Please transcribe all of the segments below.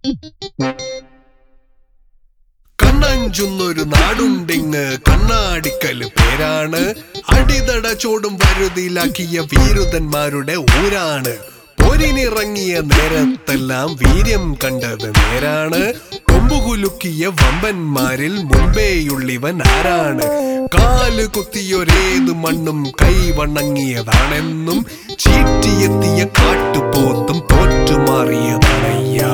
കണ്ണഞ്ചുന്നൊരു നാടുണ്ടിങ് കണ്ണാടിക്കല് പേരാണ് അടിതട ചോടും വരുതിയിലാക്കിയ വീരുതന്മാരുടെ ഊരാണ് പൊരിനിറങ്ങിയ നേരത്തെല്ലാം വീര്യം കണ്ടത് നേരാണ് കൊമ്പുകുലുക്കിയ വമ്പന്മാരിൽ മുൻപേയുള്ളിവൻ ആരാണ് കാല് കുത്തിയൊരേത് മണ്ണും കൈവണങ്ങിയതാണെന്നും ചീറ്റിയെത്തിയ കാട്ടുപോത്തും തോറ്റുമാറിയതാണയ്യാ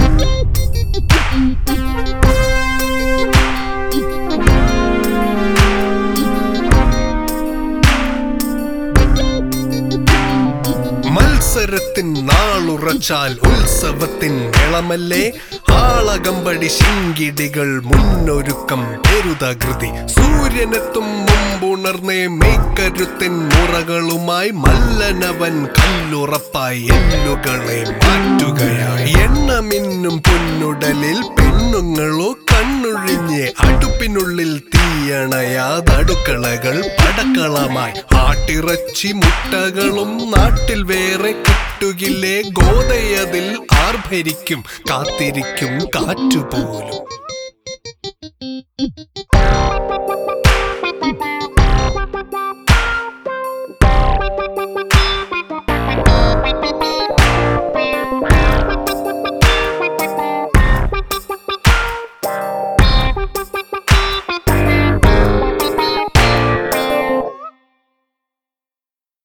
മത്സരത്തിൻ നാളുറച്ചാൽ ഉത്സവത്തിൻ മേളമല്ലേ ആളകമ്പടി ശിങ്കിടികൾ മുന്നൊരുക്കം പെരുതകൃതി സൂര്യനെത്തും മുമ്പുണർന്നേ മെയ്ക്കരുത്തിൻ മുറകളുമായി മല്ലനവൻ കല്ലുറപ്പായി എല്ലുകളെ മാറ്റുകയായി എണ്ണമിന്നും പൊന്നുടലിൽ പെണ്ണുങ്ങളോ കണ്ണുഴിഞ്ഞ് അടുപ്പിനുള്ളിൽ തീയണയാതടുക്കളകൾ പടക്കളമായി ആട്ടിറച്ചി മുട്ടകളും നാട്ടിൽ വേറെ കിട്ടുകില്ലേ ഗോതയതിൽ ആർഭരിക്കും കാത്തിരിക്കും കാറ്റുപോലും